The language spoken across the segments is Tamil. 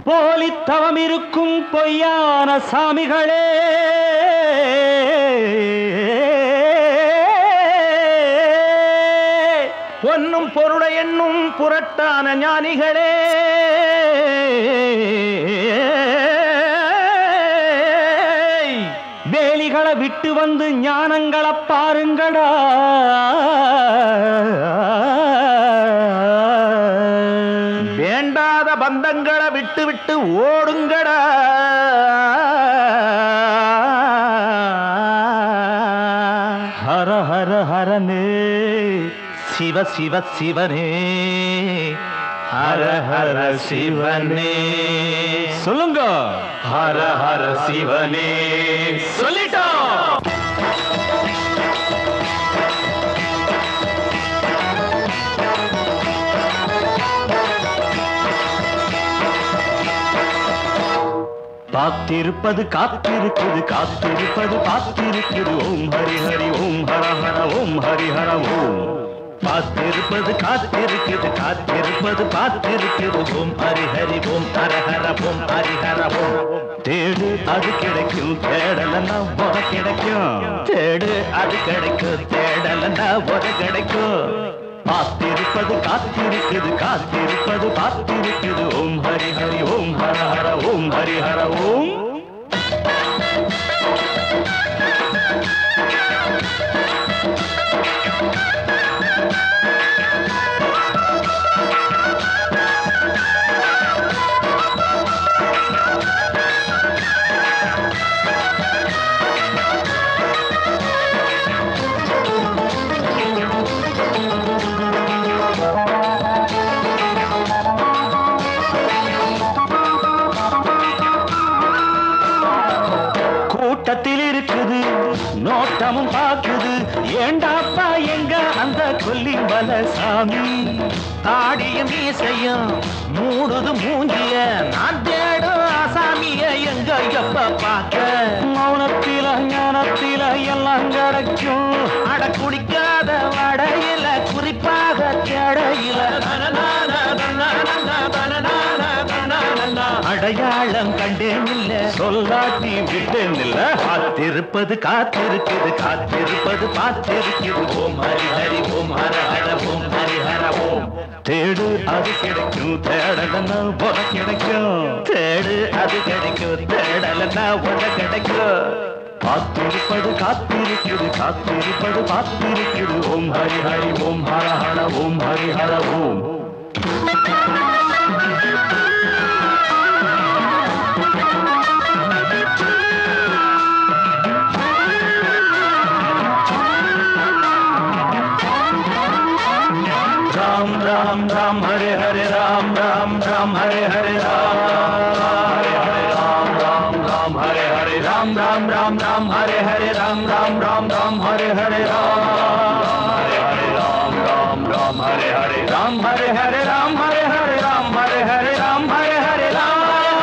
போலித்தவம் இருக்கும் பொய்யான சாமிகளே பொன்னும் பொருளை என்னும் புரட்டான ஞானிகளே வேலிகளை விட்டு வந்து ஞானங்களை பாருங்கடா வேண்டாத பந்தங்களை விட்டு விட்டு ஓடுங்கடா ஹர ஹர ஹரனே சிவ சிவ சிவனே ஹர ஹர சிவனே சொல்லுங்க ஹர ஹர சிவனே சொல்லிட்டோம் பார்த்திருப்பது காத்திருக்குது காத்திருப்பது பார்த்திருக்குது ஓம் ஹரி ஹரி ஓம் ஹர ஹர ஓம் ஹரி ஹர ஓம் பார்த்திருப்பது காத்திருக்குது காத்திருப்பது பார்த்திருக்குது ஓம் ஹரி ஹரி ஓம் ஹர ஹர ஓம் ஹரி ஹர ஓம் தேடு அது கிடைக்கும் தேடலன்னா உத கிடைக்கும் தேடு அது கிடைக்கும் தேடலன்னா உத கிடைக்கும் பார்த்திருப்பது காத்திருக்குது காத்திருப்பது பார்த்திருக்குது ஓம் ஹரி ஹரி ஓம் ஹர ஹர ஓம் ஹரி ஹர ஓம் கூட்டத்தில் இருக்குது நோட்டமும் பார்க்குது ஏண்டாப்பா எங்க அந்த கொல்லி சாமி தாடியும் மீசையும் மூடுது மூஞ்சிய நான் தேடும் ஆசாமிய எங்க எப்ப பார்க்க மௌனத்தில ஞானத்தில எல்லாம் கிடைக்கும் அட குடிக்காத வடையில குறிப்பாக தேடையில அடையாளம் கண்டேன் இல்ல சொல்லாட்டி விட்டேன் இல்ல காத்திருப்பது காத்திருக்குது காத்திருப்பது பார்த்திருக்குது ஓம் ஹரி ஹரி ஓம் ஹர ஹர ஓம் ஹரி ஹர ஓம் தேடு அது கிடைக்கும் தேடலன்னா உன கிடைக்கும் தேடு அது கிடைக்கும் தேடலன்னா உன கிடைக்கும் காத்திருப்பது காத்திருக்குது காத்திருப்பது பார்த்திருக்குது ஓம் ஹரி ஹரி ஓம் ஹர ஹர ஓம் ஹரி ஹர ஓம் राम राम राम हरे हरे राम राम राम हरे हरे राम हरे हरे राम राम राम हरे हरे राम राम राम राम हरे हरे राम राम राम राम हरे हरे राम हरे हरे राम राम राम हरे हरे राम हरे हरे राम हरे हरे राम हरे हरे राम हरे हरे राम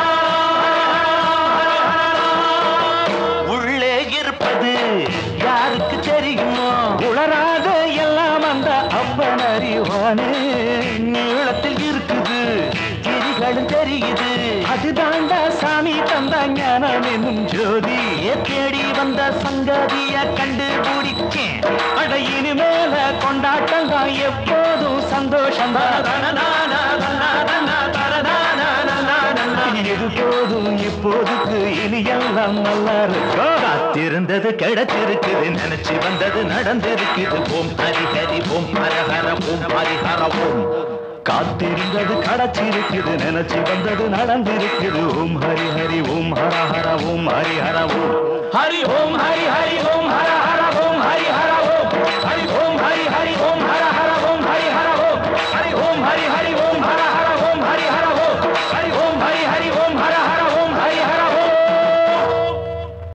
உள்ளே இருப்பது யாருக்கு தெரியுமோ உளராத எல்லாம் அந்த அப்பன் அறிவானே நீளத்தில் இருக்குது கிரிகளும் தெரியுது அதுதாண்டா சாமி தந்த ஞானம் என்னும் ஜோதி தேடி வந்த சங்கதிய கண்டுபிடிச்சேன் அட இனிமேல கொண்டாட்டம் தான் எப்போதும் சந்தோஷம் இது போதும் இப்போதுக்கு இனி எல்லாம் நல்லா இருக்கும் காத்திருந்தது கிடைச்சிருக்குது நினைச்சு வந்தது நடந்திருக்குது ஓம் ஹரி ஹரி ஓம் ஹர ஹர ஓம் ஹரி ஹர ஓம் காத்திருந்தது கிடைச்சிருக்குது நினைச்சு வந்தது நடந்திருக்குது ஓம் ஹரி ஹரி ஓம் ஹர ஹர ஓம் ஹரி ஹர ஓம் ஹரி ஓம் ஹரி ஹரி ஓம் ஹர ஹர ஓம் ஹரி ஹர ஓம் ஹரி ஓம்